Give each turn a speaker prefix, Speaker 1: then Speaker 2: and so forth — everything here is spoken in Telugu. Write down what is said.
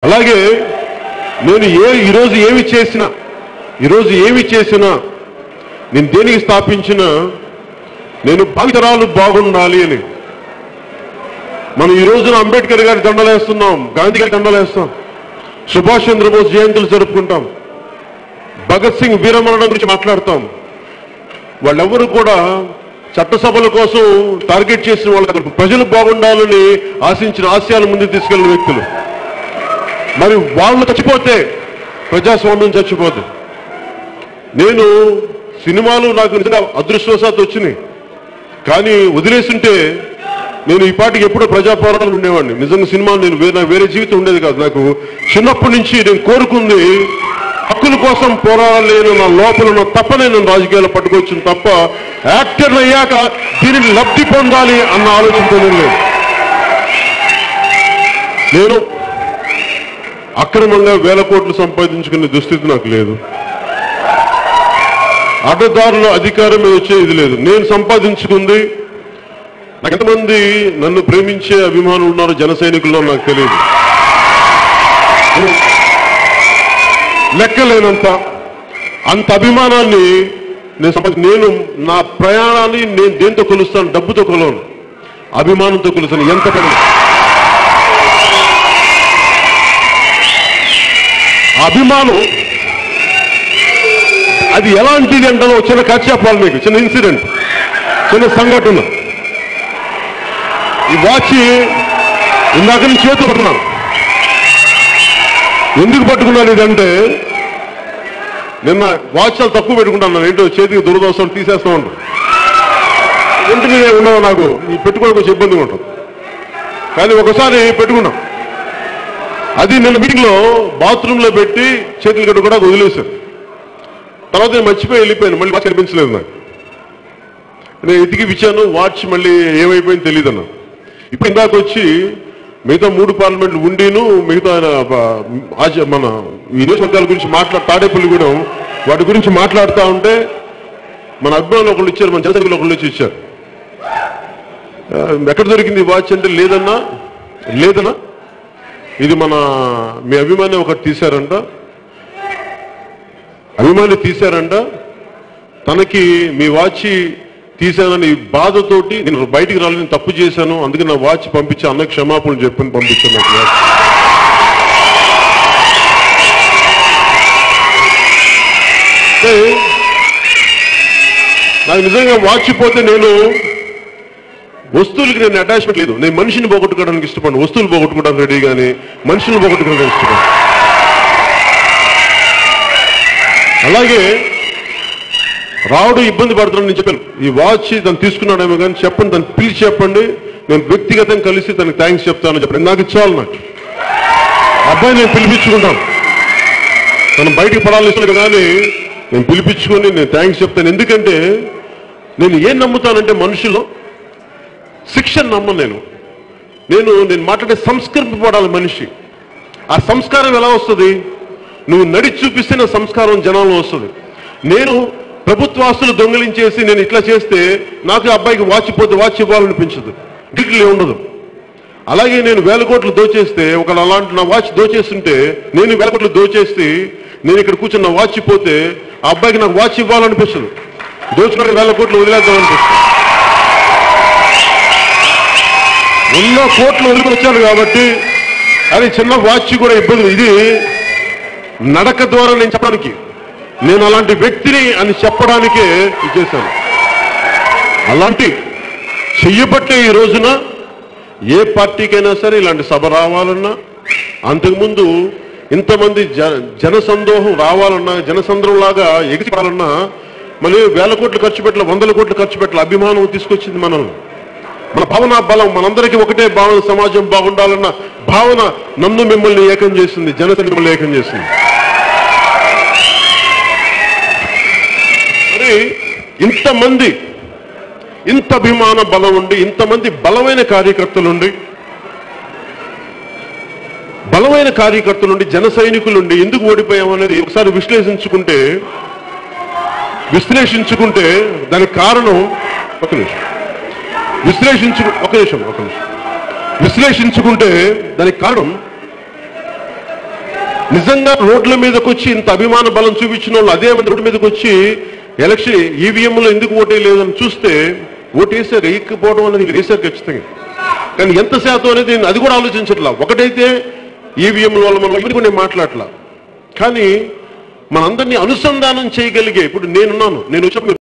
Speaker 1: అలాగే నేను ఏ ఈరోజు ఏమి చేసినా ఈరోజు ఏమి చేసినా నేను దేనికి స్థాపించినా నేను భావితరాలు బాగుండాలి అని మనం ఈ రోజున అంబేద్కర్ గారి దండలేస్తున్నాం గాంధీ గారి దండలేస్తాం సుభాష్ చంద్రబోస్ జయంతులు జరుపుకుంటాం భగత్ సింగ్ వీరమరణం గురించి మాట్లాడతాం వాళ్ళెవరు కూడా చట్టసభల కోసం టార్గెట్ చేసిన వాళ్ళు కాదు. ప్రజలు బాగుండాలని ఆశించిన ఆశయాల ముందు తీసుకెళ్లిన వ్యక్తులు మరి వాళ్ళు చచ్చిపోతే ప్రజాస్వామ్యం చచ్చిపోదు నేను సినిమాలు నాకు నిజంగా అదృష్టవశాత్తు వచ్చినాయి కానీ వదిలేస్తుంటే నేను ఈ పాటికి ఎప్పుడో ప్రజా పోరాటాలు ఉండేవాడిని నిజంగా సినిమాలు నేను వేరే వేరే జీవితం ఉండేది కాదు నాకు చిన్నప్పటి నుంచి నేను కోరుకుంది హక్కుల కోసం పోరాడలేను నా లోపల ఉన్న తప్పనే నేను రాజకీయాలు పట్టుకొచ్చిన తప్ప యాక్టర్ అయ్యాక దీనిని లబ్ధి పొందాలి అన్న ఆలోచనతో నేను లేదు నేను అక్రమంగా వేల కోట్లు సంపాదించుకునే దుస్థితి నాకు లేదు అడ్డదారుల అధికారం మీద వచ్చే ఇది లేదు నేను సంపాదించుకుంది నాకు ఎంతమంది నన్ను ప్రేమించే అభిమానులు ఉన్నారు జన సైనికుల్లో నాకు తెలియదు లెక్కలేనంత అంత అభిమానాన్ని నేను సంపాది నేను నా ప్రయాణాన్ని నేను దేంతో కొలుస్తాను డబ్బుతో కొలవను అభిమానంతో కొలుస్తాను ఎంత పని ఆ అభిమానం అది ఎలాంటిది అంటే ఒక చిన్న కథ చెప్పాలి మీకు చిన్న ఇన్సిడెంట్ చిన్న సంఘటన ఈ వాచ్ ఇందాక నుంచి చేతులు పట్టుకున్నాను ఎందుకు పట్టుకున్నాను ఇదంటే నిన్న వాచ్ చాలా తక్కువ పెట్టుకుంటాను ఏంటో చేతికి దురదోషాలు తీసేస్తూ ఉంటాను ఇంటి మీద ఉండవు నాకు ఈ పెట్టుకోవడం కొంచెం ఇబ్బందిగా ఉంటుంది కానీ ఒకసారి పెట్టుకున్నాం అది నిన్న మీటింగ్ లో బాత్రూమ్ లో పెట్టి చేతులు కట్టు కూడా వదిలేశారు తర్వాత నేను మర్చిపోయి వెళ్ళిపోయాను మళ్ళీ వాచ్ కనిపించలేదు నాకు నేను ఎతికి ఇచ్చాను వాచ్ మళ్ళీ ఏమైపోయింది తెలియదు అన్న ఇప్పుడు ఇందాక వచ్చి మిగతా మూడు పార్లమెంట్లు ఉండిను మిగతా ఆయన బ- ఆచ- మన ఈ నియోజకవర్గాల గురించి మాట్లా తాడేపల్లి కూడా వాటి గురించి మాట్లాడుతూ ఉంటే మన అభిమానులు ఒకళ్ళు ఇచ్చారు మన జనసంఖ్యలో ఒకళ్ళు వచ్చి ఇచ్చారు ఆ, ఎక్కడ దొరికింది ఈ వాచ్ అంటే లేదన్నా లేదన్నా ఇది మన మీ అభిమాని ఒకటి తీశారంట అభిమాని తీశారంట తనకి మీ వాచ్ తీశానని బాధతోటి నేను బయటికి రాలేని తప్పు చేశాను అందుకే నా వాచ్ పంపించి అన్న క్షమాపణలు చెప్పని పంపించాను నాకు వాచ్. అంటే నాకు నిజంగా వాచ్ పోతే నేను వస్తువులకి నేను అటాచ్మెంట్ లేదు నేను మనిషిని పోగొట్టుకోవడానికి ఇష్టపడను వస్తువులు పోగొట్టుకోవడానికి రెడీ కానీ మనుషులను పోగొట్టుకోవడానికి ఇష్టపడను అలాగే రావుడు ఇబ్బంది పడుతున్నాను నేను చెప్పాను ఈ వాచ్ తను తీసుకున్నాడేమో కానీ చెప్పండి తను పిలిచి చెప్పండి నేను వ్యక్తిగతంగా కలిసి తనకి థ్యాంక్స్ చెప్తాను చెప్పండి నాకు ఇచ్చాలి నాకు అబ్బాయి నేను పిలిపించుకుంటాను తను బయటికి పడాలి కానీ నేను పిలిపించుకొని నేను థ్యాంక్స్ చెప్తాను ఎందుకంటే నేను ఏం నమ్ముతానంటే మనుషులు శిక్షణ నమ్మను నేను నేను నేను మాట్లాడే సంస్కరింపబడాలి మనిషి ఆ సంస్కారం ఎలా వస్తుంది నువ్వు నడిచి చూపిస్తే నా సంస్కారం జనంలో వస్తుంది నేను ప్రభుత్వాస్తులు దొంగిలించేసి నేను ఇట్లా చేస్తే నాకు ఆ అబ్బాయికి వాచ్ పోతే వాచ్ ఇవ్వాలనిపించదు గిట్లు ఉండదు అలాగే నేను వేల కోట్లు దోచేస్తే ఒక అలాంటి నా వాచ్ దోచేస్తుంటే నేను వేల కోట్లు దోచేసి నేను ఇక్కడ కూర్చున్న నా వాచ్ పోతే ఆ అబ్బాయికి నాకు వాచ్ ఇవ్వాలనిపిస్తుంది దోచుకుంటే వేల కోట్లు వదిలేద్దాం అనిపిస్తుంది ఎన్నో కోట్లు వదిలికి వచ్చాను కాబట్టి అది చిన్న వాచ్ కూడా ఇబ్బంది ఇది నడక ద్వారా నేను చెప్పడానికి నేను అలాంటి వ్యక్తిని అని చెప్పడానికే ఇది చేశాను అలాంటి చెయ్యబట్టే ఈ రోజున ఏ పార్టీకైనా సరే ఇలాంటి సభ రావాలన్నా అంతకుముందు ఇంతమంది జ జన సందోహం రావాలన్నా జనసంద్రం లాగా ఎగిసిపడాలన్నా మళ్ళీ వేల కోట్లు ఖర్చు పెట్టాలి వందల కోట్లు ఖర్చు పెట్టాలి అభిమానం తీసుకొచ్చింది మనల్ని మన భావన బలం మనందరికీ ఒకటే భావన సమాజం బాగుండాలన్న భావన నన్ను మిమ్మల్ని ఏకం చేసింది జనతని మిమ్మల్ని ఏకం చేసింది మరి ఇంతమంది ఇంత అభిమాన బలం ఉండి ఇంతమంది బలమైన కార్యకర్తలుండి బలమైన కార్యకర్తలుండి జన సైనికులుండి ఎందుకు ఓడిపోయామనేది ఒకసారి విశ్లేషించుకుంటే విశ్లేషించుకుంటే దానికి కారణం ఒక నిమిషం విశ్లేషించు ఒక నిమిషం ఒక నిమిషం విశ్లేషించుకుంటే దానికి కారణం నిజంగా రోడ్ల మీదకి వచ్చి ఇంత అభిమాన బలం చూపించిన వాళ్ళు అదే రోడ్డు మీదకి వచ్చి ఎలక్షన్ ఈవీఎంలో ఎందుకు ఓటేయలేదని చూస్తే ఓటేసారు ఎక్కిపోవడం అనేది వేశారు ఖచ్చితంగా కానీ ఎంత శాతం అనేది నేను అది కూడా ఆలోచించట్లా ఒకటైతే ఈవీఎంల వల్ల మనం ఇవి కూడా నేను మాట్లాడట్లా కానీ మనందరినీ అనుసంధానం చేయగలిగే ఇప్పుడు నేనున్నాను నేను వచ్చినప్పుడు